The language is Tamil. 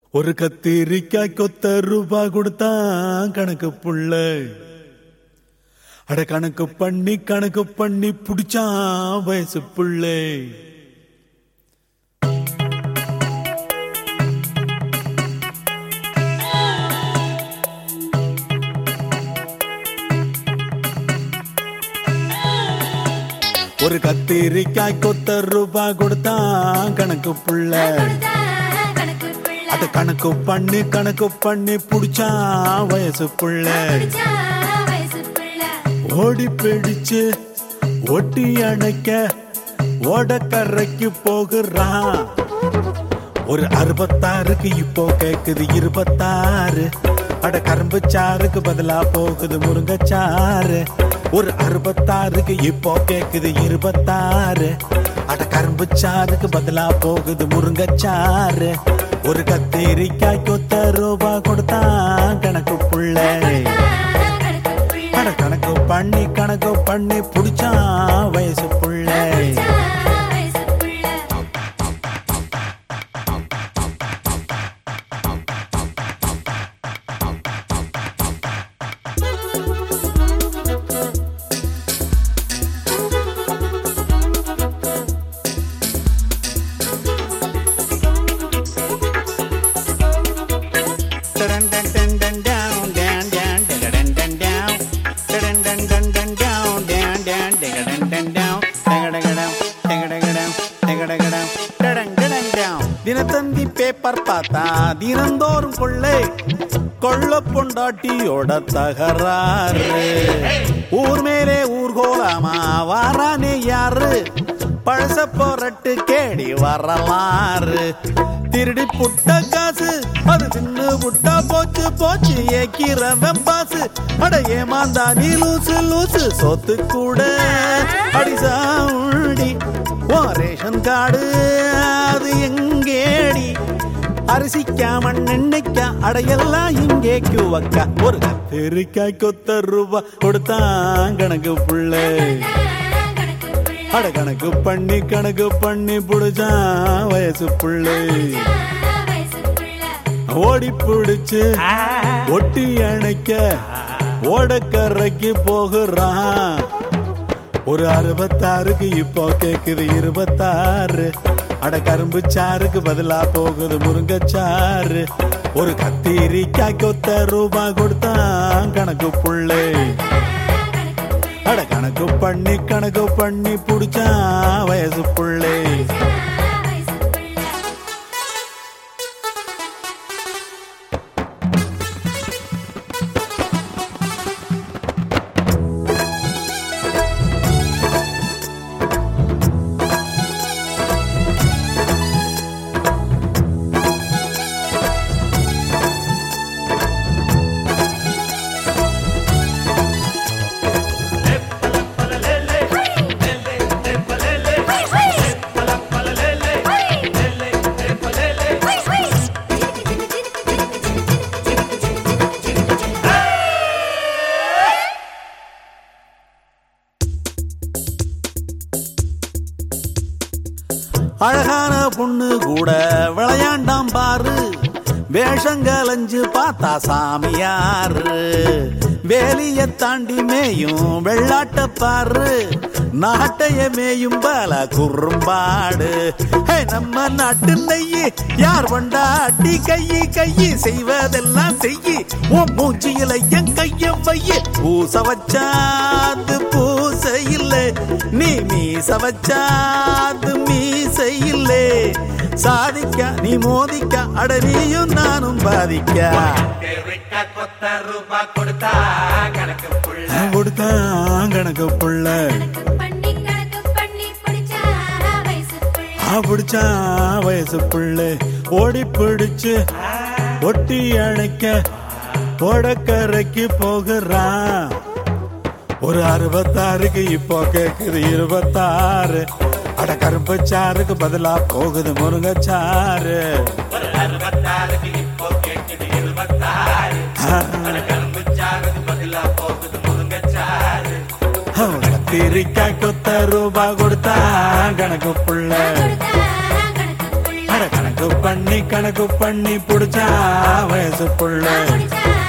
ஒரு கத்திரிக்காய் கொத்த ரூபா கொடுத்தா கணக்கு புள்ள அட கணக்கு பண்ணி கணக்கு பண்ணி புடிச்சா வயசு புள்ளை ஒரு கத்திரிக்காய் கொத்த ரூபா கொடுத்தா கணக்கு புள்ள அட கணக்கு பண்ணி கணக்கு பண்ணி புடிச்சா வயசு புள்ள ஓடி பிடிச்சு ஒட்டி அணைக்க ஓடக்கரைக்கு போகிறான் ஒரு அறுபத்தாறுக்கு இப்போ கேக்குது இருபத்தாறு அட கரும்பு சாருக்கு பதிலா போகுது முருங்கச்சாறு ஒரு அறுபத்தாறுக்கு இப்போ கேக்குது இருபத்தாறு அட கரும்பு சாருக்கு பதிலா போகுது முருங்கச்சாறு ஒரு கத்திரிக்காய் கொத்த ரூபா கொடுத்தா கணக்கு புள்ள அட கணக்கு பண்ணி கணக்கு பண்ணி புடிச்சா வயசு புள்ள தினத்தந்தி பேப்பர் பார்த்தா தினந்தோறும் கொள்ளை கொள்ள பொண்டாட்டியோட தகராறு ஊர் மேலே ஊர்கோலமா வாரானே யாரு பழச போரட்டு கேடி வரலாறு திருடி புட்ட காசு அது தின்னு புட்டா போச்சு போச்சு ஏக்கிறவன் பாசு அட ஏமாந்தா நீ லூசு லூசு சொத்து கூட அடிசாண்டி ஓ ரேஷன் கார்டு அது எங்கேடி அரிசிக்கா மண்ணெண்ணைக்கா அடையெல்லாம் இங்கே கியூவக்கா ஒரு கத்திரிக்காய் கொத்த ரூபா கொடுத்தான் கணக்கு புள்ள அட கணக்கு பண்ணி கணக்கு பண்ணி புடிச்சான் வயசு புள்ளை ஓடி புடிச்சு ஒட்டி அணைக்க ஓடக்கரைக்கு போகிறான் ஒரு அறுபத்தாறுக்கு இப்போ கேக்குது இருபத்தாறு அட கரும்பு சாருக்கு பதிலா போகுது முருங்கச்சாறு ஒரு கத்திரிக்காய் கொத்த ரூபா கொடுத்தான் கணக்கு புள்ளை அட கணக்கு பண்ணி கணக்கு பண்ணி புடிச்சா வயசு புள்ளை அழகான பொண்ணு கூட விளையாண்டாம் பாரு வேஷங்கலஞ்சு பார்த்தா சாமியாரு வேலிய தாண்டி மேயும் வெள்ளாட்ட பாரு நாட்டைய மேயும் பல குறும்பாடு ஹே, நம்ம நாட்டு நெய்யி யார் வண்டாட்டி கையி கையி செய்வதெல்லாம் செய்யி உன் மூஞ்சியில என் கைய வைய பூச வச்சாது பூச இல்ல நீ மீச வச்சாது மீச இல்ல சாதிக்க நீ மோதிக்க அட நீயும் நானும் பாதிக்க கொடுத்தா கணக்கு புள்ள கொடுத்தான் கணக்கு புள்ள ஆ பிடிச்சா வயசு புள்ள ஓடி பிடிச்சு ஒட்டி அணைக்க ஓடக்கரைக்கு போகிறான் ஒரு அறுபத்தாறுக்கு இப்போ கேக்குது இருபத்தாறு அட கரும்பு சாருக்கு பதிலா போகுது முருங்கச்சாறு ஒரு அறுபத்தாறுக்கு இப்போ கேட்குது இருபத்தாறு கரும்பு சாருக்கு பதிலா போகுது முருங்கச்சாறு கத்திரிக்காய் கொத்த ரூபா கொடுத்தா கணக்கு புள்ள அட கணக்கு பண்ணி கணக்கு கணக்கு பண்ணி புடிச்சா வயசு புள்ள புடிச்சா